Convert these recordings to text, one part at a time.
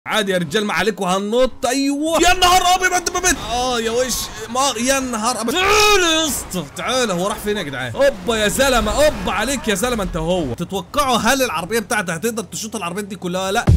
عادي يا رجال ما عليك وهنط ايوه يا نهار ابيض انت ببت اه يا وش ما يا نهار ابيض تعال يا اسطى تعال هو راح فين يا جدعان اوبا يا زلمه اوبا عليك يا زلمه انت هو تتوقعوا هل العربيه بتاعتي هتقدر تشوط العربيات دي كلها لا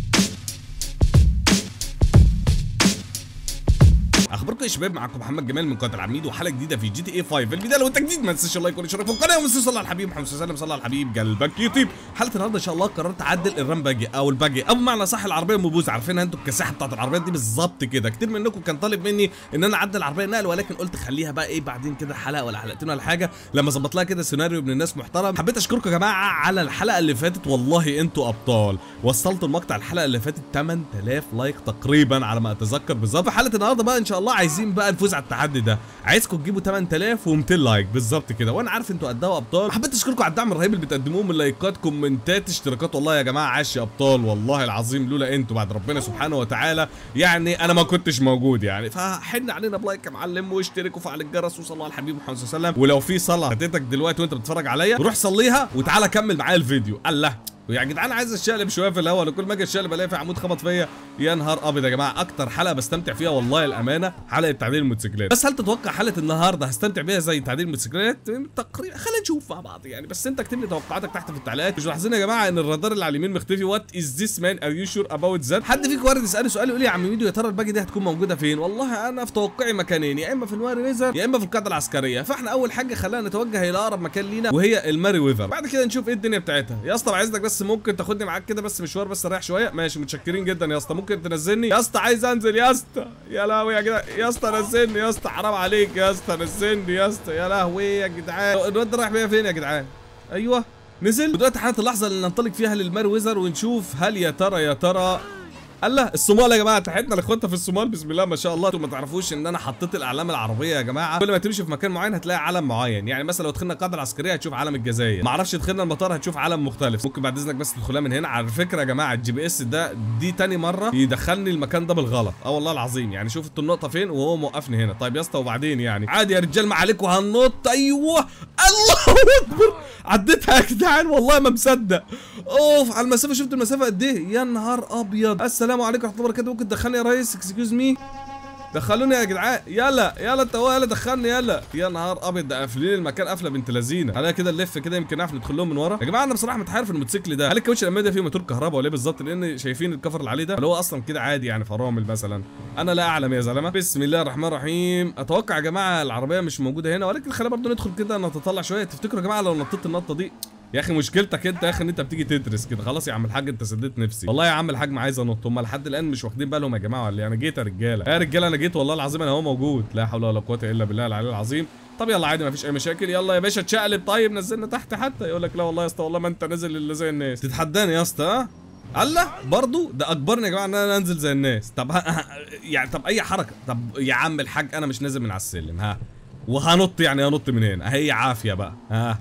اخباركم يا شباب معاكم محمد جمال من قناه العميد وحلقه جديده في جي تي اي 5 البدايه لو انت جديد ما تنساش اللايك والاشتراك في القناه وما تنساش صلى على الحبيب محمد صلى الله عليه وسلم صلى على الحبيب قلبك يطيب حلقه النهارده ان شاء الله قررت اعدل الرام باجي او الباجي او بمعنى صح العربيه المبوظ عارفينها انتوا الكساحه بتاعت العربيات دي بالظبط كده كتير منكم كان طالب مني ان انا اعدل العربيه نقل ولكن قلت خليها بقى ايه بعدين كده حلقه ولا حلقتين ولا حاجه لما اظبط لها كده سيناريو ابن الناس محترم حبيت اشكركم يا جماعه على الحلقه اللي فاتت والله انتوا ابطال وصلت المقطع الحلقه اللي فاتت 8000 لايك تقريبا على ما اتذكر بالظبط في حلقه النهارده بقى ان شاء الله عايزين بقى نفوز على التحدي ده عايزكم تجيبوا 8200 لايك بالظبط كده وانا عارف انتوا قدها ابطال حبيت اشكركم على الدعم الرهيب اللي بتقدموه من لايكات كومنتات اشتراكات والله يا جماعه عاش يا ابطال والله العظيم لولا انتوا بعد ربنا سبحانه وتعالى يعني انا ما كنتش موجود يعني فحن علينا بلايك يا معلم واشترك وفعل الجرس وصلوا على الحبيب محمد صلى الله عليه وسلم ولو في صلاه فاتتك دلوقتي وانت بتتفرج عليا روح صليها وتعالى كمل معايا الفيديو الله يا جدعان عايز اشقلب شويه في الاول وكل ما اجي اشقلب الاقي في عمود خبط فيا يا نهار ابيض يا جماعه اكتر حلقه بستمتع فيها والله الامانه حلقه تعديل الموتوسيكلات بس هل تتوقع حلقه النهارده هستمتع بيها زي تعديل الموتوسيكلات تقريبا خلينا نشوف مع بعض يعني بس انت اكتب لي توقعاتك تحت في التعليقات مش لاحظين يا جماعه ان الرادار اللي على اليمين مختفي وات از ذيس مان ار يو شور اباوت ذات حد فيكم وارد يسالني سؤال يقول لي يا عم ميدو يا ترى الباجي دي هتكون موجوده فين والله انا في توقعي مكانين يا اما في الماري ويزر يا اما في القاعده العسكريه فاحنا اول حاجه خلينا نتوجه الى اقرب مكان لينا وهي الماري ويزر بعد كده نشوف ايه الدنيا بتاعتها يا اسطى عايزك بس ممكن تاخدني معاك كده بس مشوار بس اريح شويه ماشي متشكرين جدا يا اسطى ممكن تنزلني يا اسطى عايز انزل يا اسطى يا لهوي يا جدعان يا اسطى نزلني يا اسطى حرام عليك يا اسطى نزلني يا اسطى يا لهوي يا جدعان الواد ده رايح بيا فين يا جدعان ايوه نزل ودلوقتي حانت اللحظه اللي ننطلق فيها للمار ويزر ونشوف هل يا ترى يا ترى الله الصومال يا جماعه تحياتنا لاخواتنا في الصومال بسم الله ما شاء الله انتوا ما تعرفوش ان انا حطيت الاعلام العربيه يا جماعه كل ما تمشي في مكان معين هتلاقي علم معين يعني مثلا لو دخلنا القاعده العسكريه هتشوف علم الجزائر ما اعرفش دخلنا المطار هتشوف علم مختلف ممكن بعد اذنك بس تدخلها من هنا على فكره يا جماعه الجي بي اس ده دي تاني مره يدخلني المكان ده بالغلط اه والله العظيم يعني شوف انتوا النقطه فين وهو موقفني هنا طيب يا اسطى وبعدين يعني عادي يا رجال ما عليك وهنط ايوه الله اكبر عديتها يا جدعان والله ما مصدق اوف على المسافه شفت المسافه قد ايه يا نهار ابيض السلام عليكم ورحمه الله وبركاته ممكن تدخلني يا ريس اكسكيوز مي دخلوني يا جدعان يلا يلا انت هو يلا دخلني يلا يا نهار ابيض ده قافلين المكان قافله بنت لذينه خلينا كده نلف كده يمكن نعرف ندخل لهم من ورا يا جماعه انا بصراحه متحير في الموتوسيكل ده هل الكاوتش الامامي ده فيه موتور كهرباء ولا ايه بالظبط لان شايفين الكفر اللي عليه ده اللي هو اصلا كده عادي يعني فرامل مثلا انا لا اعلم يا زلمه بسم الله الرحمن الرحيم اتوقع يا جماعه العربيه مش موجوده هنا ولكن خلينا برضه ندخل كده نتطلع شويه تفتكروا يا جماعه لو نطيت النطه دي يا اخي مشكلتك انت يا اخي ان انت بتيجي تدرس كده خلاص يا عم الحاج انت سديت نفسي والله يا عم الحاج ما عايز انط هم لحد الان مش واخدين بالهم يا جماعه ولا انا جيت يا رجاله يا رجاله انا جيت والله العظيم انا هو موجود لا حول ولا قوه الا بالله العلي العظيم طب يلا عادي ما فيش اي مشاكل يلا يا باشا اتشقلب طيب نزلنا تحت حتى يقول لك لا والله يا اسطى والله ما انت نازل الا زي الناس تتحداني يا اسطى ها الله برضو ده اجبرني يا جماعه ان انا انزل زي الناس طب ها يعني طب اي حركه طب يا عم الحاج انا مش نازل من على السلم ها وهنط يعني هنط من هنا هي عافيه بقى ها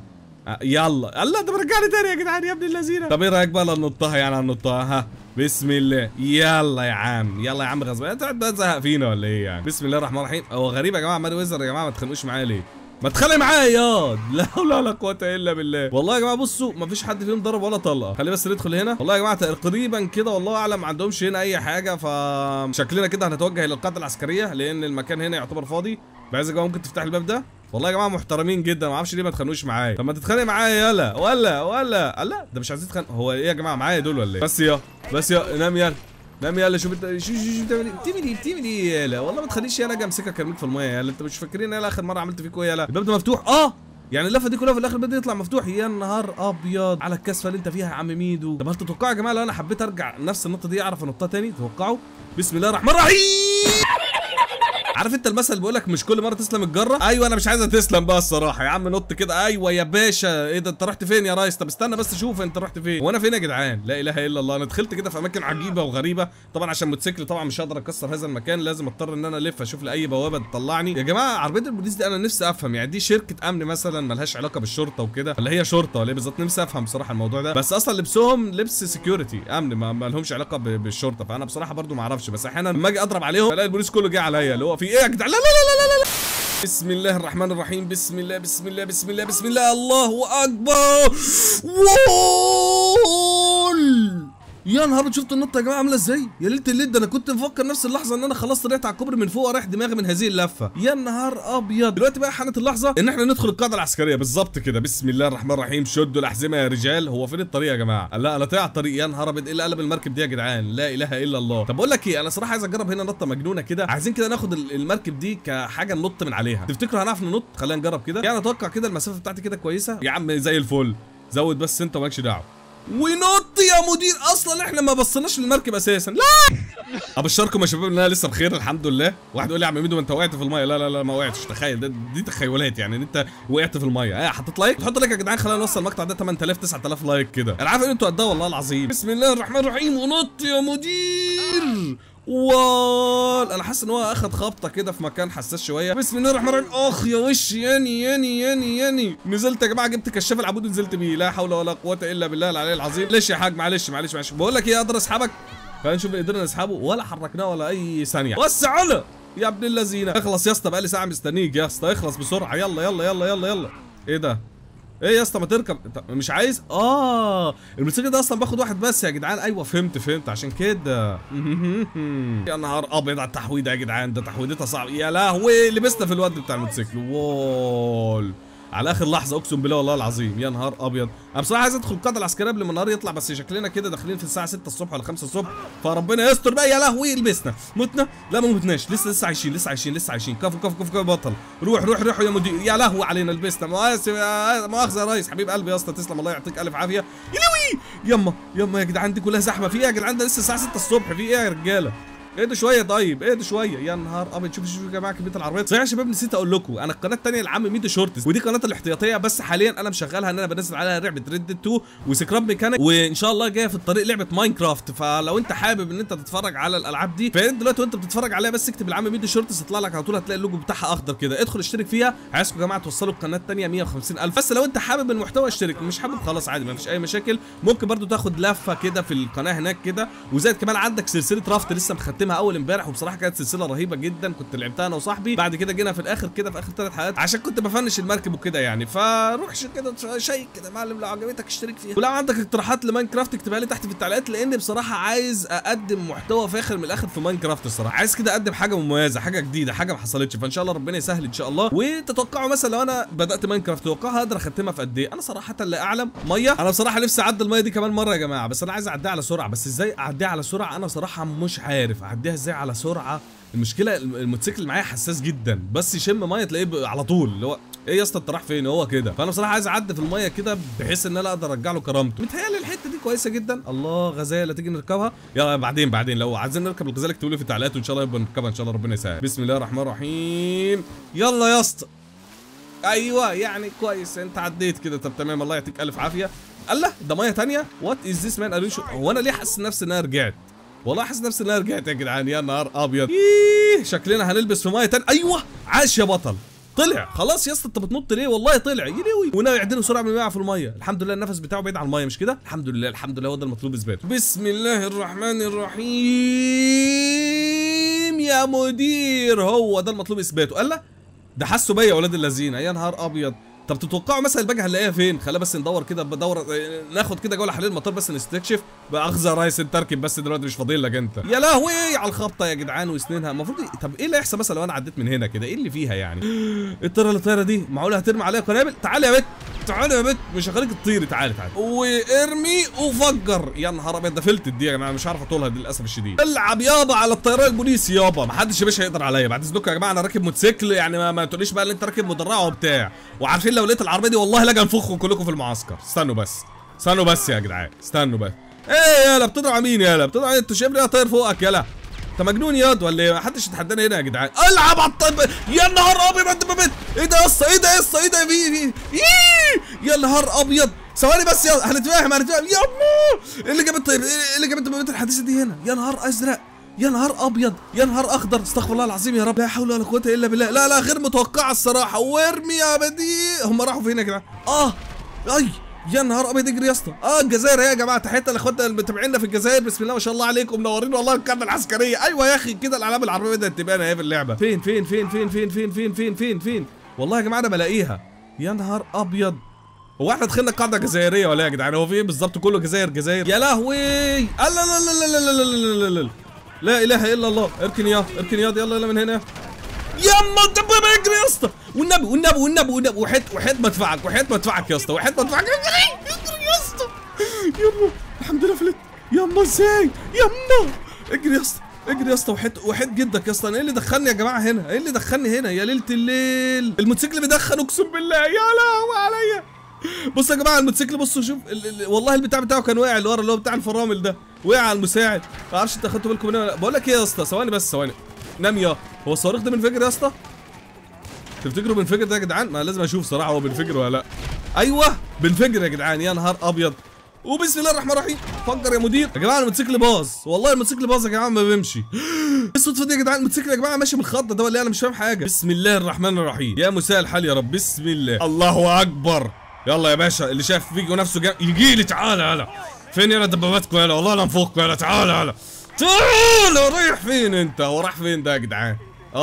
يلا الله ده رجعني تاني يا جدعان يا ابن اللذينه طب ايه رايك بقى لو ننطها يعني هننطها ها بسم الله يلا يا عم يلا يا عم غصب انت بقى تزهق فينا ولا ايه يعني بسم الله الرحمن الرحيم هو غريب يا جماعه ماري ويزر يا جماعه ما تخانقوش معايا ليه ما تخانق معايا ياض لا حول ولا قوه الا بالله والله يا جماعه بصوا ما فيش حد فيهم ضرب ولا طلقه خلي بس ندخل هنا والله يا جماعه تقريبا كده والله اعلم ما عندهمش هنا اي حاجه فشكلنا كده هنتوجه الى القاعده العسكريه لان المكان هنا يعتبر فاضي بعز يا جماعه ممكن تفتح الباب ده والله يا جماعه محترمين جدا ما اعرفش ليه ما تخانقوش معايا طب ما تتخانق معايا يلا ولا ولا لا ده مش عايزين تتخانق هو ايه يا جماعه معايا دول ولا ايه بس يا بس يا نام يلا نام يلا شوف انت شو شو شو بتعمل ايه بتعمل ايه بتعمل ايه يلا والله ما تخليش يلا اجي امسكك ارميك في الميه يلا انت مش فاكرين يلا اخر مره عملت فيكوا يلا الباب ده مفتوح اه يعني اللفه دي كلها في الاخر الباب ده يطلع مفتوح يا نهار ابيض على الكسفه اللي انت فيها يا عم ميدو طب هل تتوقعوا يا جماعه لو انا حبيت ارجع نفس النقطه دي اعرف انطها تاني تتوقعوا بسم الله الرحمن الرحيم عارف انت المثل اللي بيقول لك مش كل مره تسلم الجره ايوه انا مش عايزها تسلم بقى الصراحه يا عم نط كده ايوه يا باشا ايه ده انت رحت فين يا ريس طب استنى بس شوف انت رحت فين وانا فين يا جدعان لا اله الا الله انا دخلت كده في اماكن عجيبه وغريبه طبعا عشان موتوسيكل طبعا مش هقدر اكسر هذا المكان لازم اضطر ان انا الف اشوف لي اي بوابه تطلعني يا جماعه عربيه البوليس دي انا نفسي افهم يعني دي شركه امن مثلا ملهاش علاقه بالشرطه وكده ولا هي شرطه ولا ايه بالظبط نفسي افهم بصراحه الموضوع ده بس اصلا لبسهم لبس سكيورتي امن ما, ما لهمش علاقه ب- بالشرطه فانا بصراحه برضو ما اعرفش بس احيانا لما اجي اضرب عليهم الاقي البوليس كله جه عليا اللي هو في ايه يا جدعان لا لا لا لا لا, لا. بسم الله الرحمن الرحيم بسم الله بسم الله بسم الله بسم الله الله اكبر وول يا نهار شفت النطه يا جماعه عامله ازاي يا ليله الليل ده انا كنت مفكر نفس اللحظه ان انا خلاص طلعت على الكوبري من فوق ورايح دماغي من هذه اللفه يا نهار ابيض دلوقتي بقى حانت اللحظه ان احنا ندخل القاعده العسكريه بالظبط كده بسم الله الرحمن الرحيم شدوا الاحزمه يا رجال هو فين الطريق يا جماعه لا انا طلع الطريق يا نهار ابيض ايه اللي قلب المركب دي يا جدعان لا اله الا الله طب بقول لك ايه انا صراحه عايز اجرب هنا نطه مجنونه كده عايزين كده ناخد ال- المركب دي كحاجه ننط من عليها تفتكروا هنعرف ننط خلينا نجرب كده يعني اتوقع كده المسافه بتاعتي كده كويسه يا عم زي الفل زود بس انت مالكش دعوه ونط يا مدير اصلا احنا ما بصيناش للمركب اساسا لا ابشركم يا شباب ان انا لسه بخير الحمد لله واحد يقول لي يا عم ميدو ما انت وقعت في الميه لا لا لا ما وقعتش تخيل ده دي تخيلات يعني ان انت وقعت في الميه اه حطيت لايك تحط لايك يا جدعان خلينا نوصل المقطع ده 8000 9000 لايك كده انا عارف ان انتوا قدها والله العظيم بسم الله الرحمن الرحيم ونط يا مدير وال انا حاسس ان هو اخد خبطه كده في مكان حساس شويه بسم الله الرحمن الرحيم اخ يا وش ياني ياني ياني ياني نزلت يا جماعه جبت كشاف العمود ونزلت بيه لا حول ولا قوه الا بالله العلي العظيم ليش يا حاج معلش معلش معلش بقول لك ايه اقدر اسحبك خلينا نشوف قدرنا نسحبه ولا حركناه ولا اي ثانيه وسع على يا ابن اللذينه اخلص يا اسطى بقالي ساعه مستنيك يا اسطى اخلص بسرعه يلا يلا يلا يلا يلا ايه ده ايه يا اسطى ما تركب انت مش عايز اه الموتوسيكل ده اصلا باخد واحد بس يا جدعان ايوه فهمت فهمت عشان كده يا نهار ابيض على التحويده يا جدعان ده تحويدتها صعبه يا لهوي لبسنا في الواد بتاع الموتوسيكل وول على اخر لحظه اقسم بالله والله العظيم يا نهار ابيض انا بصراحه عايز ادخل القاعده العسكريه قبل ما النهار يطلع بس شكلنا كده داخلين في الساعه 6 الصبح ولا 5 الصبح فربنا يستر بقى يا لهوي لبسنا متنا لا ما متناش لسه لسه عايشين لسه عايشين لسه عايشين كفو كفو كفو كفو بطل روح روح روح يا مدير يا لهوي علينا لبسنا مؤاخذه يا- مؤاخذه يا ريس حبيب قلبي يا اسطى تسلم الله يعطيك الف عافيه يا لهوي يما يما يا جدعان دي كلها زحمه في ايه يا جدعان ده لسه الساعه 6 الصبح في ايه يا رجاله اهدوا شويه طيب اهدوا شويه يا نهار ابيض شوفوا شوفوا يا جماعه كميه العربيات صحيح يا شباب نسيت اقول لكم انا القناه الثانيه لعم ميدو شورتس ودي قناه الاحتياطيه بس حاليا انا مشغلها ان انا بنزل عليها لعبه ريد 2 وسكراب ميكانيك وان شاء الله جايه في الطريق لعبه ماينكرافت فلو انت حابب ان انت تتفرج على الالعاب دي فانت دلوقتي وانت بتتفرج عليها بس اكتب العم ميدو شورتس يطلع لك على طول هتلاقي اللوجو بتاعها اخضر كده ادخل اشترك فيها عايزكم يا جماعه توصلوا القناه الثانيه 150000 بس لو انت حابب المحتوى اشترك مش حابب خلاص عادي ما فيش اي مشاكل ممكن برضو تاخد لفه كده في القناه هناك كده وزائد كمان عندك سلسله رافت لسه مختمها اول امبارح وبصراحه كانت سلسله رهيبه جدا كنت لعبتها انا وصاحبي بعد كده جينا في الاخر كده في اخر ثلاث حلقات عشان كنت بفنش المركب وكده يعني فروح شوف كده شيك كده يا معلم لو عجبتك اشترك فيها ولو عندك اقتراحات لماينكرافت اكتبها لي تحت في التعليقات لان بصراحه عايز اقدم محتوى فاخر من الاخر في ماينكرافت الصراحه عايز كده اقدم حاجه مميزه حاجه جديده حاجه ما حصلتش فان شاء الله ربنا يسهل ان شاء الله وتتوقعوا مثلا لو انا بدات ماينكرافت تتوقعوا هقدر اختمها في قد ايه انا صراحه لا اعلم ميه انا بصراحه نفسي اعدي الميه دي كمان مره يا جماعه بس انا عايز اعديها على سرعه بس ازاي اعديها على سرعه انا صراحه مش عارف اعديها ازاي على سرعه المشكله الم- الموتوسيكل اللي معايا حساس جدا بس يشم ميه تلاقيه ب- على طول اللي هو ايه يا اسطى انت رايح فين هو كده فانا بصراحه عايز اعدي في الميه كده بحيث ان انا اقدر ارجع له كرامته متهيألي الحته دي كويسه جدا الله غزاله تيجي نركبها يلا بعدين بعدين لو عايزين نركب الغزاله اكتبوا لي في التعليقات وان شاء الله يبقى نركبها ان شاء الله ربنا يسهل بسم الله الرحمن الرحيم يلا يا اسطى ايوه يعني كويس انت عديت كده طب تمام الله يعطيك الف عافيه الله ده ميه تانية وات از ذس مان اريشو هو انا ليه حاسس نفسي ان انا رجعت والله حاسس نفسي ان انا رجعت يا جدعان يا نهار ابيض إيه شكلنا هنلبس في ميه تانية ايوه عاش يا بطل طلع خلاص يا اسطى انت بتنط ليه والله طلع يلوي وناوي يعدله سرعه من 100 في الميه الحمد لله النفس بتاعه بعيد عن الميه مش كده الحمد لله الحمد لله هو ده المطلوب اثباته بسم الله الرحمن الرحيم يا مدير هو ده المطلوب اثباته قال لا ده حسوا بيا يا ولاد اللذينه يا نهار ابيض طب تتوقعوا مثلا الباجي هنلاقيها فين خلينا بس ندور كده بدور ناخد كده جوله حوالين المطار بس نستكشف باخذ يا ريس انت اركب بس دلوقتي مش فاضل لك انت يا لهوي على الخبطه يا جدعان وسنينها المفروض طب ايه اللي هيحصل مثلا لو انا عديت من هنا كده ايه اللي فيها يعني ايه الطياره اللي طايره دي معقوله هترمي عليها قنابل تعالي يا بت تعالي يا بت مش هخليك تطيري تعالي تعالي وارمي وفجر يا نهار ابيض ده فلتت دي يا جماعه مش عارف اطولها دي للاسف الشديد العب يابا على الطيران البوليسي يابا ما حدش يا باشا يقدر عليا بعد اذنكم يا جماعه انا راكب موتوسيكل يعني ما, ما تقوليش بقى ان انت راكب مدرعه وبتاع وعارفين لو لقيت العربيه دي والله لاجي انفخكم كلكم في المعسكر استنوا بس استنوا بس يا جدعان استنوا بس ايه يالا بتضرب على مين يالا بتضرب على انت شايف لي طاير فوقك يالا انت مجنون ياض ولا ايه؟ محدش يتحداني هنا يا جدعان العب على الطيب يا نهار ابيض انت ببت ايه ده يا اسطى ايه ده يا اسطى ايه ده في في إيه؟ يا نهار ابيض ثواني بس يا هنتفاهم هنتفاهم يا امه ايه اللي جاب الطيب ايه اللي جاب الطيبات الحديثه دي هنا يا نهار ازرق يا نهار ابيض يا نهار اخضر استغفر الله العظيم يا رب لا حول ولا قوه الا بالله لا لا غير متوقعه الصراحه وارمي يا بديع هم راحوا فين يا جدعان اه اي يا نهار ابيض اجري يا اسطى اه الجزائر يا جماعه تحياتنا لاخواتنا اللي متابعينا في الجزائر بسم الله ما شاء الله عليكم منورين والله القاده العسكريه ايوه يا اخي كده الالعاب العربيه بدات تبان اهي في اللعبه فين فين فين فين فين فين فين فين فين فين والله يا جماعه انا بلاقيها يا نهار ابيض هو احنا دخلنا قاعده جزائريه ولا إيه يا جدعان هو في ايه بالظبط كله جزائر جزائر يا لهوي لا لا لا لا لا لا لا لا لا لا لا اله الا الله اركن يا اركن يا يلا يلا من هنا يما الدبابه اجري يا اسطى والنبي والنبي والنبي والنبي وحيد وحيد مدفعك وحيد مدفعك يا اسطى وحيد مدفعك اجري اجري يا اسطى يما الحمد لله فلت يما ازاي يما اجري يا اسطى اجري يا اسطى وحيد وحيد جدك يا اسطى انا ايه اللي دخلني يا جماعه هنا ايه اللي دخلني هنا يا ليله الليل الموتوسيكل بيدخن اقسم بالله يا لهوي عليا بصوا يا جماعه الموتوسيكل بصوا شوف ال ال والله البتاع بتاعه كان واقع اللي ورا اللي هو بتاع الفرامل ده وقع على المساعد ما اعرفش انت خدتوا بالكم منه ولا لا. بقول لك ايه يا اسطى ثواني بس ثواني نام يا هو الصاروخ ده بينفجر يا اسطى تفتكروا بينفجر ده يا جدعان ما لازم اشوف صراحه هو بينفجر ولا لا ايوه بينفجر يا جدعان يا نهار ابيض وبسم الله الرحمن الرحيم فجر يا مدير يا جماعه الموتوسيكل باظ والله الموتوسيكل باظ يا جماعه ما بيمشي ايه الصدفه دي يا جدعان الموتوسيكل يا جماعه ماشي بالخط ده ولا إيه؟ انا مش فاهم حاجه بسم الله الرحمن الرحيم يا مساء الحال يا رب بسم الله الله اكبر يلا يا باشا اللي شايف فيجو نفسه جا... يجي لي تعالى يلا فين يلا دباباتكم يلا والله لا نفوقكم يلا تعالى يلا تعالى رايح فين انت هو راح فين ده يا جدعان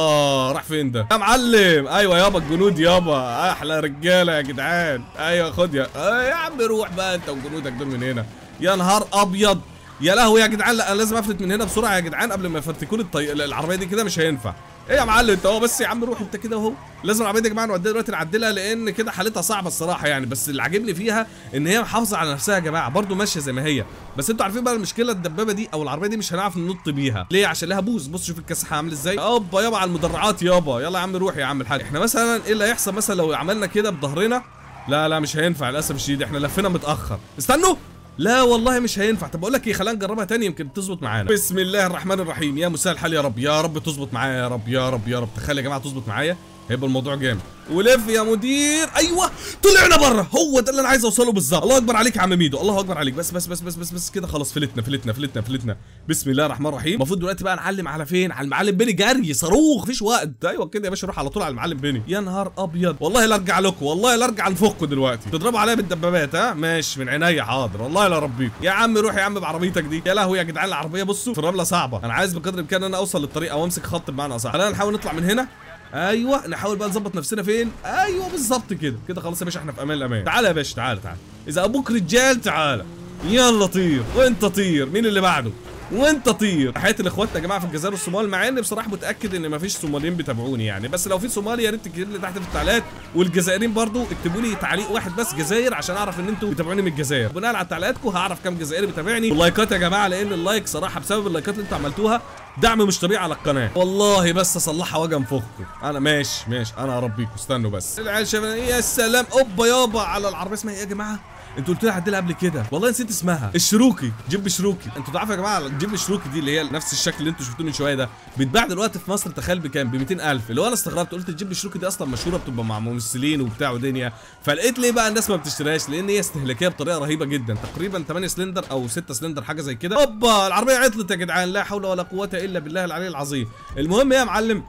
اه راح فين ده يا معلم ايوه يابا الجنود يابا احلى رجاله يا جدعان ايوه خد يا آه يا عم روح بقى انت وجنودك دول من هنا يا نهار ابيض يا لهوي يا جدعان لا انا لازم افلت من هنا بسرعه يا جدعان قبل ما يفرتكوا لي الطي... العربيه دي كده مش هينفع ايه يا معلم انت هو بس يا عم روح انت كده اهو لازم العربيه دي يا جماعه نوديها دلوقتي نعدلها لان كده حالتها صعبه الصراحه يعني بس اللي عاجبني فيها ان هي محافظه على نفسها يا جماعه برضو ماشيه زي ما هي بس انتوا عارفين بقى المشكله الدبابه دي او العربيه دي مش هنعرف ننط بيها ليه عشان لها بوز بص شوف الكاسح عامل ازاي يابا يابا على المدرعات يابا يلا يا عم روح يا عم الحاج احنا مثلا ايه اللي هيحصل مثلا لو عملنا كده بظهرنا لا لا مش هينفع للاسف الشديد احنا لفينا متاخر استنوا لا والله مش هينفع طب اقول لك ايه خلينا نجربها تاني يمكن تظبط معانا بسم الله الرحمن الرحيم يا مساء الحال يا رب يا رب تظبط معايا يا رب يا رب يا رب تخيل يا جماعه تظبط معايا هيبقى الموضوع جامد ولف يا مدير ايوه طلعنا بره هو ده اللي انا عايز اوصله بالظبط الله اكبر عليك يا عم ميدو الله اكبر عليك بس بس بس بس بس, بس كده خلاص فلتنا فلتنا فلتنا فلتنا بسم الله الرحمن الرحيم المفروض دلوقتي بقى نعلم على فين على المعلم بيني جري صاروخ مفيش وقت ايوه كده يا باشا روح على طول على المعلم بيني يا نهار ابيض والله لا ارجع لكم والله لا ارجع لفوقكم دلوقتي تضربوا عليا بالدبابات ها ماشي من عينيا حاضر والله لا ربيكم يا عم روح يا عم بعربيتك دي يا لهوي يا جدعان العربيه بصوا في الرمله صعبه انا عايز بقدر الامكان ان انا اوصل للطريق او امسك خط بمعنى اصح خلينا نحاول نطلع من هنا ايوه نحاول بقى نظبط نفسنا فين ايوه بالظبط كده كده خلاص يا باشا احنا في امان الامان تعالى يا باشا تعالى تعالى اذا ابوك رجال تعالى يلا طير وانت طير مين اللي بعده وانت طير تحياتي لاخواتنا يا جماعه في الجزائر والصومال مع اني بصراحه متاكد ان مفيش صوماليين بيتابعوني يعني بس لو في صومالي يا ريت تكتب لي تحت في التعليقات والجزائريين برضو اكتبوا لي تعليق واحد بس جزائر عشان اعرف ان انتوا بتابعوني من الجزائر بناء على تعليقاتكم هعرف كام جزائري بيتابعني واللايكات يا جماعه لان اللايك صراحه بسبب اللايكات اللي انتوا عملتوها دعم مش طبيعي على القناه والله بس اصلحها واجي انفخكم انا ماشي ماشي انا هربيكم استنوا بس العيال شايفين يا سلام اوبا يابا على العربيه اسمها ايه يا جماعه انتوا قلت لي هعدلها قبل كده والله نسيت اسمها الشروكي جيب شروكي انتوا تعرفوا يا جماعه جيب الشروكي دي اللي هي نفس الشكل اللي انتوا شفتوه من شويه ده بيتباع دلوقتي في مصر تخيل بكام ب 200000 اللي هو انا استغربت قلت الجيب الشروكي دي اصلا مشهوره بتبقى مع ممثلين وبتاع ودنيا فلقيت ليه بقى الناس ما بتشتريهاش لان هي استهلاكيه بطريقه رهيبه جدا تقريبا 8 سلندر او 6 سلندر حاجه زي كده اوبا العربيه عطلت يا جدعان لا حول ولا قوه الا بالله العلي العظيم المهم يا معلم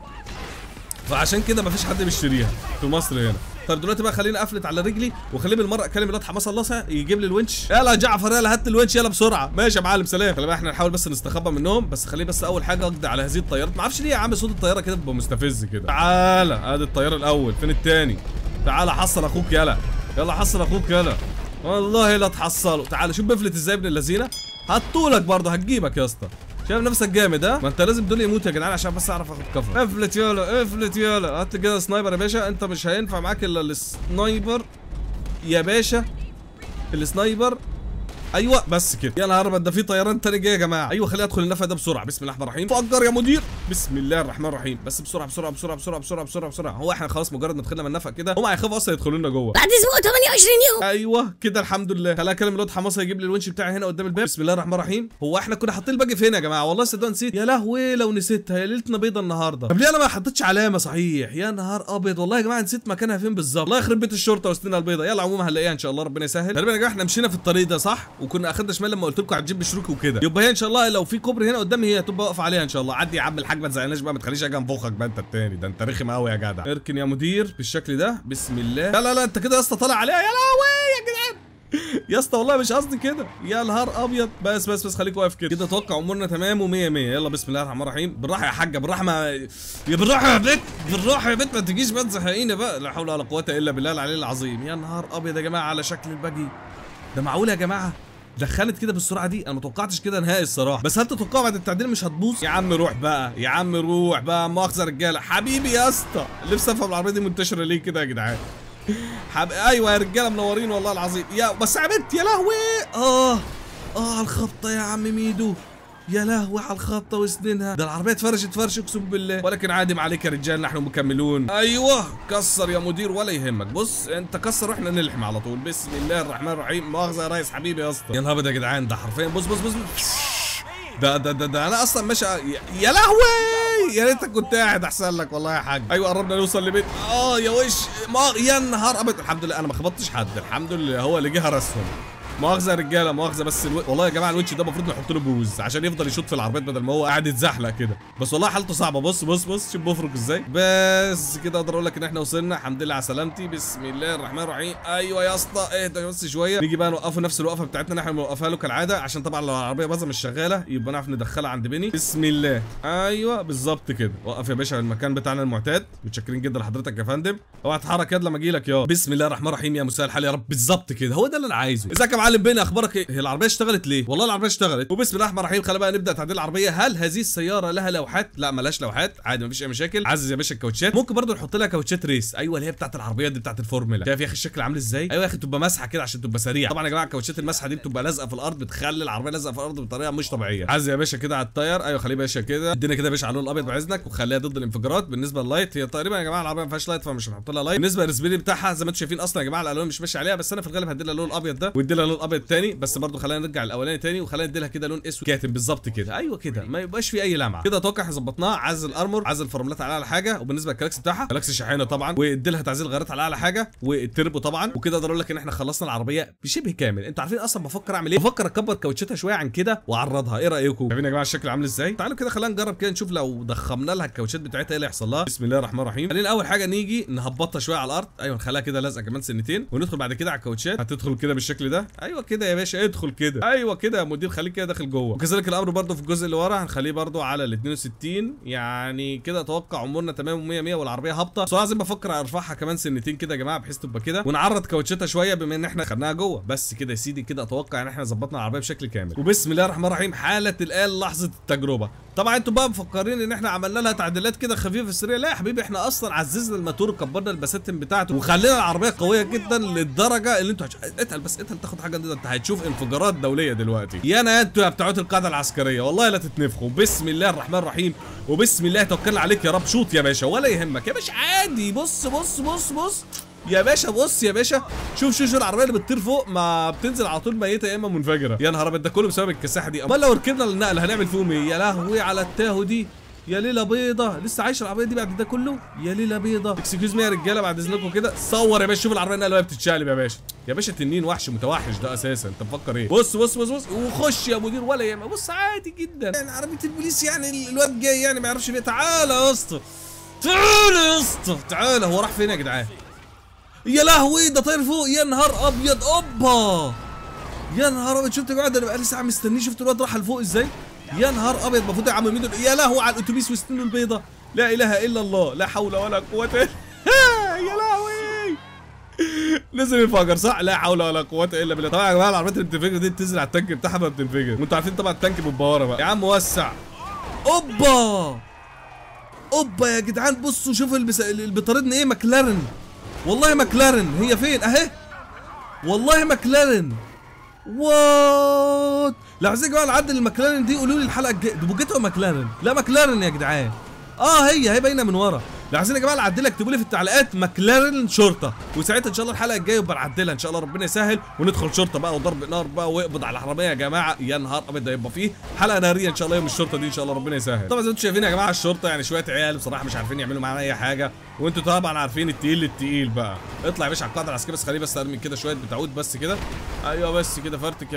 فعشان كده مفيش حد بيشتريها في مصر هنا طب دلوقتي بقى خليني افلت على رجلي وخليه بالمره اكلم الواد حماس الله يجيب لي الونش يلا يا جعفر يلا هات الونش يلا بسرعه ماشي يا معلم سلام خلي بالك احنا نحاول بس نستخبى منهم بس خليه بس اول حاجه اقضي على هذه الطيارات ما اعرفش ليه يا عم صوت الطياره كده بيبقى مستفز كده تعالى ادي الطيار الاول فين التاني تعالى حصل اخوك يلا يلا حصل اخوك يلا والله لا تحصله تعالى شوف بفلت ازاي ابن اللذينه هطولك برضه هتجيبك يا اسطى شايف نفسك جامد ها ما انت لازم دول يموتوا يا جدعان عشان بس اعرف اخد كفر افلت يالا افلت يالا هات كده سنايبر يا باشا انت مش هينفع معاك الا السنايبر يا باشا السنايبر ايوه بس كده يا نهار ابيض ده في طيران تاني جاي يا جماعه ايوه خليني ادخل النفق ده بسرعه بسم الله الرحمن الرحيم فجر يا مدير بسم الله الرحمن الرحيم بس بسرعه بسرعه بسرعه بسرعه بسرعه بسرعه بسرعه هو احنا خلاص مجرد ما دخلنا من النفق كده هم هيخافوا اصلا يدخلوا لنا جوه بعد اسبوع 28 يوم ايوه كده الحمد لله خليني اكلم الواد حماسه يجيب لي الونش بتاعي هنا قدام الباب بسم الله الرحمن الرحيم هو احنا كنا حاطين الباقي فين يا جماعه والله صدق نسيت يا لهوي لو نسيتها يا ليلتنا بيضه النهارده طب ليه انا ما حطيتش علامه صحيح يا نهار ابيض والله يا جماعه نسيت مكانها فين بالظبط الله يخرب بيت الشرطه وسطنا البيضه يلا عموما هنلاقيها ان شاء الله ربنا يسهل تقريبا يا جماعه احنا مشينا في الطريق ده صح وكنا اخدنا شمال لما قلت لكم هتجيب شروكي وكده يبقى هي ان شاء الله لو في كوبري هنا قدامي هي هتبقى واقفه عليها ان شاء الله عدي يا عم الحاج ما تزعلناش بقى ما تخليش اجي انفخك بقى انت التاني ده انت رخم قوي يا جدع اركن يا مدير بالشكل ده بسم الله لا لا لا انت كده يا اسطى طالع عليها يا لهوي يا جدعان يا اسطى والله مش قصدي كده يا نهار ابيض بس بس بس خليك واقف كده كده اتوقع امورنا تمام و100 100 يلا بسم الله الرحمن الرحيم بالراحه يا حاجه بالراحه ما يا بالراحه يا بنت بالراحه يا بنت ما تجيش بقى تزهقينا بقى لا حول ولا قوه الا بالله العلي العظيم يا نهار ابيض يا جماعه على شكل الباجي ده معقول يا جماعه دخلت كده بالسرعه دي انا ما توقعتش كده نهائي الصراحه بس هل تتوقع بعد التعديل مش هتبوظ يا عم روح بقى يا عم روح بقى مؤاخذه رجاله حبيبي يا اسطى نفسي افهم العربيه دي منتشره ليه كده يا جدعان حب... ايوه يا رجاله منورين والله العظيم يا بس يا بنت يا لهوي اه اه على الخبطه يا عم ميدو يا لهوي على الخبطه وسنينها ده العربيه اتفرشت فرش اقسم بالله ولكن عادي ما عليك يا رجال نحن مكملون ايوه كسر يا مدير ولا يهمك بص انت كسر واحنا نلحم على طول بسم الله الرحمن الرحيم مؤاخذه يا ريس حبيبي يا اسطى يا نهار أبيض يا جدعان ده حرفيا بص بص بص, بص. ده ده ده, ده انا اصلا ماشي يا- يا لهوي يا ريتك كنت قاعد احسن لك والله يا حاج ايوه قربنا نوصل لبيت اه يا وش ما يا نهار ابيض الحمد لله انا ما خبطتش حد الحمد لله هو اللي جه رسم مؤاخذه يا رجاله مؤاخذه بس الو... والله يا جماعه الويتش ده المفروض نحط له بوز عشان يفضل يشوط في العربيات بدل ما هو قاعد يتزحلق كده بس والله حالته صعبه بص بص بص شوف بفرك ازاي بس كده اقدر اقول لك ان احنا وصلنا الحمد لله على سلامتي بسم الله الرحمن الرحيم ايوه يا اسطى اهدى بس شويه نيجي بقى نوقفه نفس الوقفه بتاعتنا اللي احنا بنوقفها له كالعاده عشان طبعا لو العربيه باظه مش شغاله يبقى نعرف ندخلها عند بني بسم الله ايوه بالظبط كده وقف يا باشا المكان بتاعنا المعتاد متشكرين جدا لحضرتك يا فندم اوعى تتحرك يد لما اجي لك يا بسم الله الرحمن الرحيم يا مساء الحال يا رب بالظبط كده هو ده اللي انا عايزه ازيك يا معلم بينا اخبارك ايه هي العربيه اشتغلت ليه والله العربيه اشتغلت وبسم الله الرحمن الرحيم خلينا بقى نبدا تعديل العربيه هل هذه السياره لها لوحات لا ملهاش لوحات عادي مفيش اي مشاكل عزز يا باشا الكاوتشات ممكن برضو نحط لها كاوتشات ريس ايوه اللي هي بتاعت العربيات دي بتاعت الفورمولا شايف يا اخي الشكل عامل ازاي ايوه يا اخي تبقى مسحه كده عشان تبقى سريع طبعا يا جماعه الكاوتشات المسحه دي بتبقى لازقه في الارض بتخلي العربيه لازقه في الارض بطريقه مش طبيعيه عزز يا باشا كده على التاير ايوه خليه يا باشا كده ادينا كده يا باشا على اللون الابيض باذنك وخليها ضد الانفجارات بالنسبه لللايت هي تقريبا يا جماعه العربيه ما فيهاش لايت فمش هنحط لها لايت بالنسبه للسبيد بتاعها زي ما انتم شايفين اصلا يا جماعه الالوان مش ماشي عليها بس انا في الغالب هدي لها اللون الابيض ده وادي لها اللون الابيض الثاني بس برضو خلينا نرجع الاولاني تاني وخلينا ندي لها كده لون اسود كاتم بالظبط كده ايوه كده ما يبقاش في اي لمعه كده اتوقع احنا ظبطناها عزل الارمور عزل الفراملات على اعلى حاجه وبالنسبه للكلاكس بتاعها كلاكس شحينه طبعا وادي لها تعزيل غيارات على اعلى حاجه والتربو طبعا وكده اقدر اقول لك ان احنا خلصنا العربيه بشبه كامل انتوا عارفين اصلا بفكر اعمل ايه بفكر اكبر كاوتشاتها شويه عن كده واعرضها ايه رايكم شايفين يا جماعه الشكل عامل ازاي تعالوا كده خلينا نجرب كده نشوف لو ضخمنا لها الكاوتشات بتاعتها ايه اللي هيحصل لها بسم الله الرحمن الرحيم خلينا اول حاجه نيجي نهبطها شويه على الارض ايوه نخليها كده لازقه كمان سنتين وندخل بعد كده على الكاوتشات هتدخل كده بالشكل ده ايوه كده يا باشا ادخل كده ايوه كده يا مدير خليك كده داخل جوه وكذلك الامر برضه في الجزء اللي ورا هنخليه برضه على ال 62 يعني كده اتوقع امورنا تمام 100 100 والعربيه هابطه بس لازم بفكر ارفعها كمان سنتين كده يا جماعه بحيث تبقى كده ونعرض كاوتشاتها شويه بما ان احنا خدناها جوه بس كده يا سيدي كده اتوقع ان احنا ظبطنا العربيه بشكل كامل وبسم الله الرحمن الرحيم حاله الان لحظه التجربه طبعا انتوا بقى مفكرين ان احنا عملنا لها تعديلات كده خفيفه سريعه لا يا حبيبي احنا اصلا عززنا الماتور وكبرنا البساتم بتاعته وخلينا العربيه قويه جدا للدرجه اللي انتوا هتش... اتقل بس اتقل تاخد حاجه ده انت هتشوف انفجارات دوليه دلوقتي يا انا انتوا يا بتوعات القاعده العسكريه والله لا تتنفخوا بسم الله الرحمن الرحيم وبسم الله توكلنا عليك يا رب شوط يا باشا ولا يهمك يا باشا عادي بص بص بص بص يا باشا بص يا باشا شوف شوف شوف العربيه اللي بتطير فوق ما بتنزل على طول ميته يا اما منفجره يا نهار ابيض ده كله بسبب الكساحه دي امال لو ركبنا النقل هنعمل فيهم ايه يا لهوي على التاهو دي يا ليله بيضه لسه عايشه العربيه دي بعد ده كله يا ليله بيضه اكسكيوز مي يا رجاله بعد اذنكم كده صور يا باشا شوف العربيه النقل وهي بتتشقلب يا باشا يا باشا تنين وحش متوحش ده اساسا انت مفكر ايه بص بص بص بص وخش يا مدير ولا يهمك بص عادي جدا يعني عربيه البوليس يعني ال- الواد جاي يعني ما يعرفش فيه تعالى يا اسطى تعالى يا اسطى تعالى هو راح فين يا جدعان يا لهوي ده طاير فوق يا نهار ابيض اوبا يا نهار ابيض شفت يا جماعه ده انا بقالي ساعه مستنيه شفت الواد راح لفوق ازاي يا نهار ابيض المفروض يا عم ميدو يا لهوي على الاتوبيس وسنينه البيضه لا اله الا الله لا حول ولا قوه الا يا لهوي نزل انفجر صح لا حول ولا قوه الا بالله طبعا يا جماعه العربيات اللي بتنفجر دي بتنزل على التانك بتاعها ما بتنفجر وانتوا عارفين طبعا التانك بالبواره بقى يا عم وسع اوبا اوبا يا جدعان بصوا شوفوا البس... اللي بيطاردني ايه ماكلارن والله ماكلارن هي فين اهي والله ماكلارن وات لو عايزين يا جماعه نعدل الماكلارن دي قولوا لي الحلقه الجايه دي بوجيتها ماكلارن لا ماكلارن يا جدعان اه هي هي باينه من ورا لو عايزين يا جماعه نعدلها اكتبوا لي في التعليقات ماكلارن شرطه وساعتها ان شاء الله الحلقه الجايه يبقى نعدلها ان شاء الله ربنا يسهل وندخل شرطه بقى وضرب نار بقى ويقبض على العربيه يا جماعه يا نهار ابيض ده يبقى فيه حلقه ناريه ان شاء الله يوم الشرطه دي ان شاء الله ربنا يسهل طبعا زي ما انتم شايفين يا جماعه الشرطه يعني شويه عيال بصراحه مش عارفين يعملوا معانا اي حاجه وانتوا طبعا عارفين التقيل التقيل بقى اطلع يا باشا على القاعده العسكريه بس خليه بس ارمي كده شويه بتعود بس كده ايوه بس كده فرتك يا باشا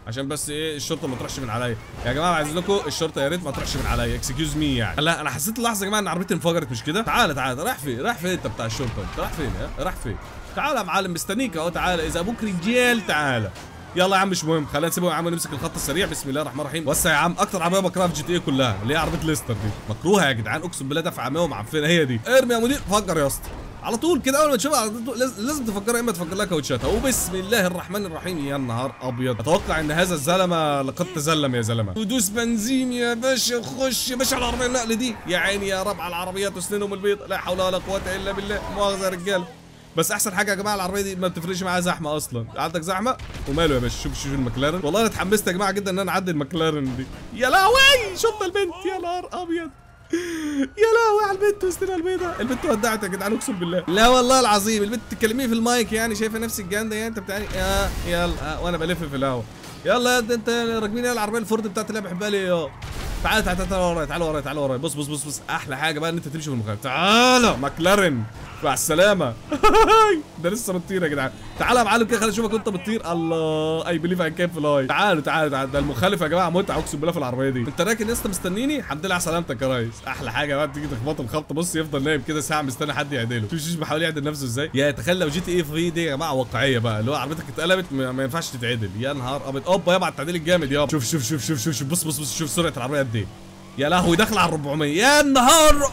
عشان بس ايه الشرطه ما تروحش من عليا يا جماعه عايز لكم الشرطه يا ريت ما تروحش من عليا اكسكيوز مي يعني لا انا حسيت اللحظه يا جماعه ان عربيتي انفجرت مش كده تعالى تعالى رايح فين رايح فين انت بتاع الشرطه انت رايح فين ها رايح فين تعالى يا معلم مستنيك اهو تعالى اذا ابوك رجال تعالى يلا يا عم مش مهم خلينا نسيبه يا عم نمسك الخط السريع بسم الله الرحمن الرحيم وسع يا عم اكتر عربيه بكرهها في جي تي اي كلها اللي هي عربيه ليستر دي مكروهه يا جدعان اقسم بالله دفع عماه ومعفنه هي دي ارمي يا مدير فجر يا اسطى على طول كده اول ما تشوفها على طول لاز- لازم تفكرها اما تفكر لها كاوتشاتها وبسم الله الرحمن الرحيم يا نهار ابيض اتوقع ان هذا الزلمه لقد تزلم يا زلمه ودوس بنزين يا باشا خش يا باشا على العربيه النقل دي يا عيني يا رب على العربيات وسنينهم البيض لا حول ولا قوه الا بالله مؤاخذه يا رجاله بس احسن حاجه يا جماعه العربيه دي ما بتفرقش معاها زحمه اصلا عندك زحمه وماله يا باشا شوف شوف المكلارن والله انا اتحمست يا جماعه جدا ان انا اعدي المكلارن دي يا لهوي شفت البنت يا نهار ابيض يا لهوي على البنت وسطنا البيضة البنت ودعت يا جدعان اقسم بالله لا والله العظيم البنت تكلميه في المايك يعني شايفه نفسك جامده يعني انت بتاعني يا يلا آه، وانا بلف في الهوا يلا ده انت راكبين يا العربيه الفورد بتاعت اللي أنا بحبها ليه يا تعال تعال تعال ورايا تعال ورايا تعال ورايا بص بص بص بص احلى حاجه بقى ان انت تمشي في المخالف تعالى ماكلارن مع السلامه ده لسه بتطير يا جدعان تعالى يا معلم كده خلينا اشوفك وانت بتطير الله اي بليف ان كان فلاي تعالوا تعالوا تعالوا ده المخالف يا جماعه متعه اقسم بالله في العربيه دي انت راكن لسه مستنيني الحمد لله على سلامتك يا ريس احلى حاجه بقى تيجي تخبط الخبط بص يفضل نايم كده ساعه مستني حد يعدله شوف شوف بيحاول يعدل نفسه ازاي يا تخيل لو جي تي اي في دي يا جماعه واقعيه بقى اللي هو عربيتك اتقلبت ما ما ينفعش تتعدل يا نهار ابيض اوبا يابا على التعديل الجامد يابا شوف شوف شوف شوف شوف, شوف بص بص بص شوف سرعه العربيه قد ايه يا لهوي داخل على 400 يا نهار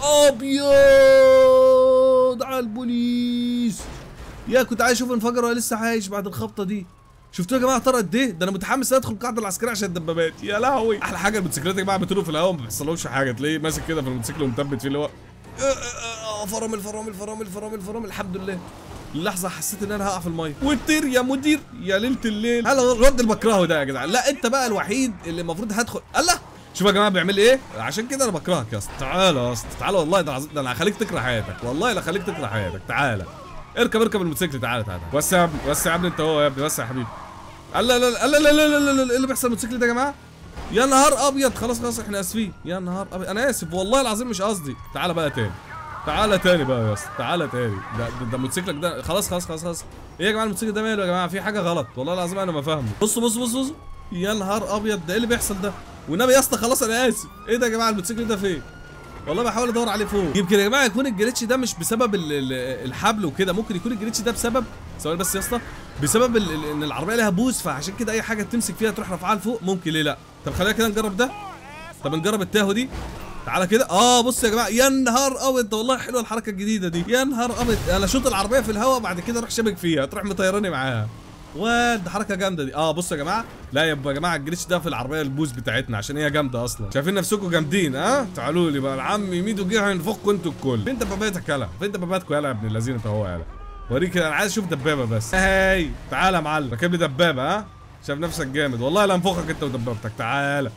ابيض على البوليس يا كنت عايز اشوف انفجر ولا لسه عايش بعد الخبطه دي شفتوا يا جماعه طار قد ايه ده انا متحمس ادخل القاعده العسكريه عشان الدبابات يا لهوي احلى حاجه الموتوسيكلات يا جماعه بتطيروا في الهواء ما بيحصلهمش حاجه تلاقيه ماسك كده في الموتوسيكل ومثبت فيه اللي هو آه، آه، آه، فرامل فرامل فرامل فرامل فرامل الحمد لله لحظه حسيت ان انا هقع في الميه وتطير يا مدير يا ليله الليل هلا الرد اللي بكرهه ده يا جدعان لا انت بقى الوحيد اللي المفروض هدخل الله شوف يا جماعه بيعمل ايه عشان كده انا بكرهك يا اسطى تعالى يا اسطى تعالى والله ده العظيم ده انا هخليك تكره حياتك والله لا هخليك تكره حياتك تعالى اركب اركب الموتوسيكل تعالى تعالى وسع يا ابني وسع يا ابني انت هو يا ابني وسع يا حبيبي لا لا لا لا لا لا لا لا ايه اللي بيحصل الموتوسيكل ده يا جماعه يا نهار ابيض خلاص خلاص احنا اسفين يا نهار ابيض انا اسف والله العظيم مش قصدي تعالى بقى تاني تعالى تاني بقى يا اسطى تعالى تاني ده ده, ده موتوسيكلك ده خلاص خلاص خلاص خلاص ايه يا جماعه الموتوسيكل ده ماله يا جماعه في حاجه غلط والله العظيم انا ما فاهمه بصوا بصوا بصوا بصوا يا نهار ابيض ده ايه اللي بيحصل ده والنبي يا اسطى خلاص انا اسف ايه ده يا جماعه الموتوسيكل ده فين والله بحاول ادور عليه فوق يمكن يا جماعه يكون الجليتش ده مش بسبب ال- ال- الحبل وكده ممكن يكون الجليتش ده بسبب ثواني بس يا اسطى بسبب ال- ال- ان العربيه لها بوز فعشان كده اي حاجه تمسك فيها تروح رافعها لفوق ممكن ليه لا طب خلينا كده نجرب ده طب نجرب التاهو دي تعالى كده اه بص يا جماعه يا نهار ابيض ده والله حلوه الحركه الجديده دي يا نهار ابيض انا شوط العربيه في الهواء بعد كده اروح شبك فيها تروح مطيراني معاها واد ده حركه جامده دي اه بصوا يا جماعه لا يبقى يا جماعه الجريتش ده في العربيه البوز بتاعتنا عشان هي جامده اصلا شايفين نفسكم جامدين ها تعالوا لي بقى العم ميدو جه هينفخكم انتوا الكل فين دباباتك يلا فين دباباتكم يلا يا ابن الذين انت هو يلا وريك انا عايز اشوف دبابه بس هاي تعالى يا معلم ركب لي دبابه ها شايف نفسك جامد والله لا انفخك انت ودبابتك تعالى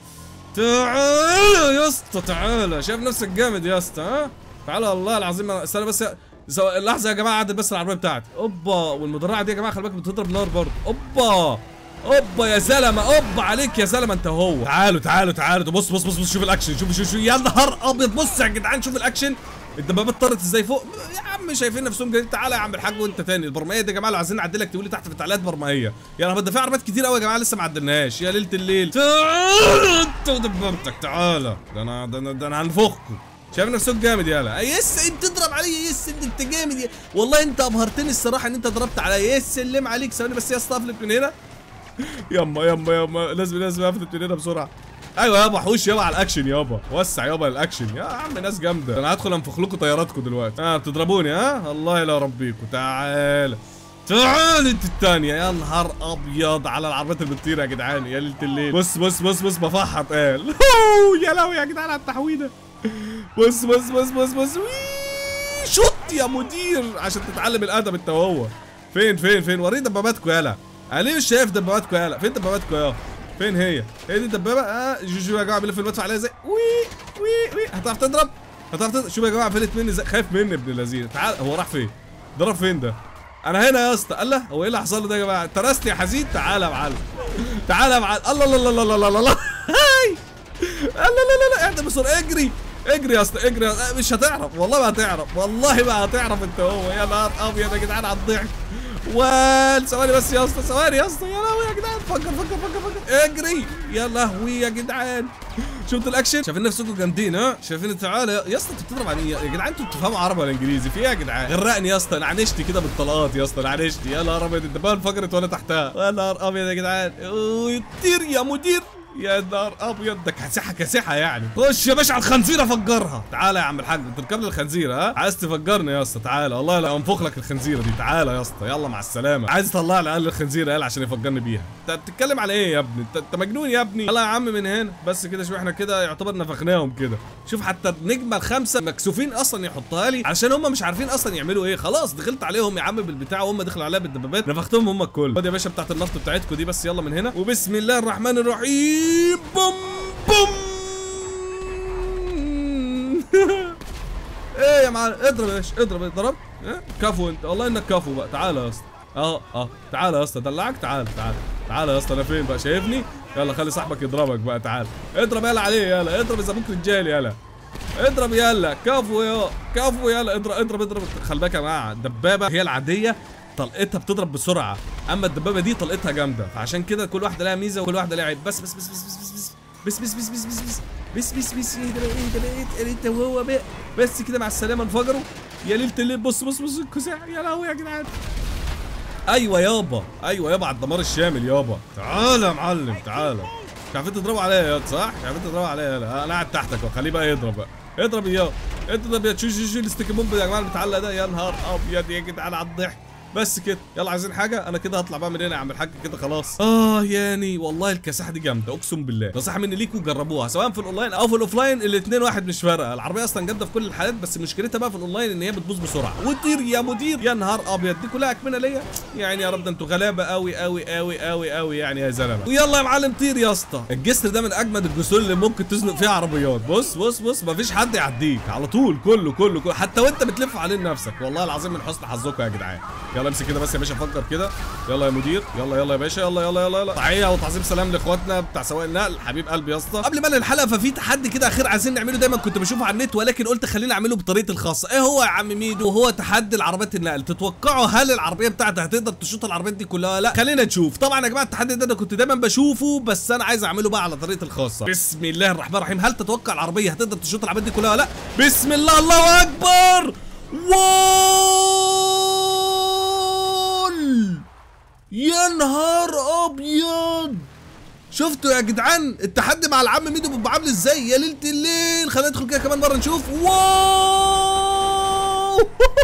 تعالى يا اسطى تعالى شايف نفسك جامد يا اسطى ها تعالى والله العظيم أنا- استنى بس سو... لحظه يا جماعه عدل بس العربيه بتاعتي اوبا والمدرعه دي يا جماعه خلي بالك بتضرب نار برضه اوبا اوبا يا زلمه اوبا عليك يا زلمه انت هو تعالوا تعالوا تعالوا ده بص بص بص بص شوف الاكشن شوف شوف شوف يا نهار ابيض بص يا جدعان شوف الاكشن الدبابات طارت ازاي فوق يا عم شايفين نفسهم جايين تعالى يا عم الحاج وانت تاني البرمائيه دي يا جماعه لو عايزين نعدلك تقول لي تحت في التعليقات برمائيه يا ده في عربيات كتير قوي يا جماعه لسه ما عدلناهاش يا ليله الليل تعالى انت ودبابتك تعالى ده انا ده انا, ده أنا هنفخكم شايف نفسك جامد يالا يس انت تضرب عليا يس انت جامد يا والله انت ابهرتني الصراحه ان انت ضربت عليا يس سلم عليك ثواني بس يا اسطى افلت من هنا يما يما يما لازم لازم افلت من هنا بسرعه ايوه يابا حوش يابا على الاكشن يابا وسع يابا الاكشن يا عم ناس جامده انا هدخل انفخ لكم طياراتكم دلوقتي اه بتضربوني ها الله لا ربيكم تعال تعال انت الثانية يا نهار ابيض على العربيات اللي بتطير يا جدعان يا ليلة الليل بص بص بص بص بفحط قال يا لهوي يا جدعان على التحويده بص بص بص بص بص وي شط يا مدير عشان تتعلم الادب انت وهو فين فين فين وريني دباباتكم يالا انا ليه مش شايف دباباتكم يالا فين دباباتكم يا فين هي هي دي الدبابه اه جوجو يا جماعه بيلف المدفع عليها زي وي وي وي هتعرف تضرب هتعرف تضرب شوف يا جماعه فلت مني زي خايف مني ابن اللذين تعال هو راح فين ضرب فين ده انا هنا يا اسطى الله هو ايه اللي حصل له ده يا جماعه ترست يا حزين تعالى يا معلم تعالى يا معلم الله الله الله الله الله الله الله هاي لا لا لا لا اهدى بسرعه اجري اجري يا اسطى اجري يا اسطى. مش هتعرف والله ما هتعرف والله ما هتعرف انت هو يا نهار ابيض يا جدعان على الضحك وال ثواني بس يا اسطى ثواني يا اسطى يا لهوي يا جدعان فكر فكر فكر فكر اجري يا لهوي يا جدعان شفت الاكشن شايفين نفسكم جامدين ها شايفين تعالى يا اسطى انتوا بتضرب على ايه يا جدعان انتوا بتفهموا عربي ولا انجليزي في ايه يا جدعان غرقني يا اسطى نعنشتي كده بالطلقات يا اسطى نعنشتي يا نهار ابيض الدبابه انفجرت وانا تحتها يا نهار ابيض يا جدعان أوه، طير يا مدير يا نهار ابيض ده كاسحه كاسحه يعني خش يا باشا على الخنزيره فجرها تعالى يا عم الحاج تركب لي الخنزيره ها عايز تفجرني يا اسطى تعالى والله لا انفخ لك الخنزيره دي تعالى يا اسطى يلا مع السلامه عايز اطلع لي اقل الخنزيره يلا عشان يفجرني بيها انت بتتكلم على ايه يا ابني انت انت مجنون يا ابني يلا يا عم من هنا بس كده شوف احنا كده يعتبر نفخناهم كده شوف حتى النجمه الخامسه مكسوفين اصلا يحطها لي عشان هم مش عارفين اصلا يعملوا ايه خلاص دخلت عليهم يا عم بالبتاع وهم دخلوا عليها بالدبابات نفختهم هم الكل خد يا باشا بتاعت النفط بتاعتكم دي بس يلا من هنا وبسم الله الرحمن الرحيم بوم بوم ايه يا معلم اضرب يا باشا اضرب اضرب إيه؟ كفو انت والله انك كفو بقى تعالى يا اسطى اه اه تعالى يا اسطى دلعك تعالى تعالى تعالى يا اسطى انا فين بقى شايفني يلا خلي صاحبك يضربك بقى تعالى اضرب يلا عليه يلا اضرب اذا ابوك رجال يلا اضرب يلا كفو يا كفو يلا اضرب اضرب اضرب خلي بالك يا جماعه الدبابه هي العاديه طلقتها بتضرب بسرعه اما الدبابه دي طلقتها جامده فعشان كده كل واحده لها ميزه وكل واحده لها عيب بس بس بس بس بس بس بس بس بس بس بس بس بس بس ايه ده بقى ايه ده بقى ايه ده انت وهو بقى بس كده مع السلامه انفجروا يا ليله الليل بص بص بص الكساح يا لهوي يا جدعان ايوه يابا ايوه يابا على الدمار الشامل يابا تعالى يا معلم تعالى مش عارفين تضربوا عليا يا صح؟ مش عارفين تضربوا عليا يلا انا قاعد تحتك خليه بقى يضرب بقى اضرب يا اضرب يا شو شو شو الاستيك بومب يا جماعه المتعلق ده يا نهار ابيض يا جدعان على الضحك بس كده يلا عايزين حاجه انا كده هطلع بقى من هنا يا عم الحاج كده خلاص اه ياني والله الكساحه دي جامده اقسم بالله نصيحه مني ليكم جربوها سواء في الاونلاين او في الاوفلاين الاثنين واحد مش فارقه العربيه اصلا جامده في كل الحالات بس مشكلتها بقى في الاونلاين ان هي بتبوظ بسرعه وطير يا مدير يا نهار ابيض دي كلها اكمنه ليا يعني يا رب ده انتوا غلابه قوي قوي قوي قوي قوي يعني يا زلمه ويلا يا معلم طير يا اسطى الجسر ده من اجمد الجسور اللي ممكن تزنق فيها عربيات بص بص بص مفيش حد يعديك على طول كله كله, كله. حتى وانت بتلف عليه نفسك والله العظيم من حسن حظكم يا جدعان يلا امسك كده بس يا باشا فكر كده يلا يا مدير يلا يلا يا باشا يلا يلا يلا يلا تحيه وتعظيم سلام لاخواتنا بتاع سواق النقل حبيب قلبي يا اسطى قبل ما انهي الحلقه ففي تحدي كده اخير عايزين نعمله دايما كنت بشوفه على النت ولكن قلت خليني اعمله بطريقتي الخاصه ايه هو يا عم ميدو هو تحدي العربيات النقل تتوقعوا هل العربيه بتاعتي هتقدر تشوط العربيات دي كلها لا خلينا نشوف طبعا يا جماعه التحدي ده انا كنت دايما بشوفه بس انا عايز اعمله بقى على طريقتي الخاصه بسم الله الرحمن الرحيم هل تتوقع العربيه هتقدر تشوط العربيات دي كلها ولا لا بسم الله الله اكبر وول يا نهار ابيض شفتوا يا جدعان التحدي مع العم ميدو بيبقى عامل ازاي يا ليله الليل خلينا ندخل كده كمان مره نشوف واو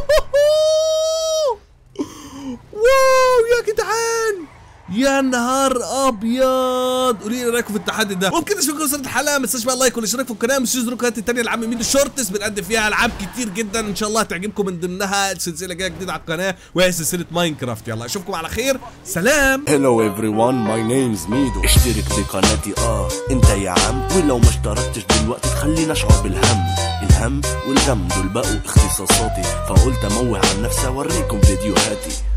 واو يا جدعان يا نهار ابيض قولي لي رايكم في التحدي ده وبكده شكرا لصورة الحلقه ما تنساش بقى اللايك والاشتراك في القناه مش تنسوا القناه الثانيه العم ميدو شورتس بنقدم فيها العاب كتير جدا ان شاء الله هتعجبكم من ضمنها سلسله جايه جديده على القناه وهي سلسله ماينكرافت يلا اشوفكم على خير سلام Hello everyone my name's ميدو اشترك بقناتي اه انت يا عم ولو ما اشتركتش دلوقتي تخليني اشعر بالهم الهم والغم دول بقوا اختصاصاتي فقلت اموه عن نفسي اوريكم فيديوهاتي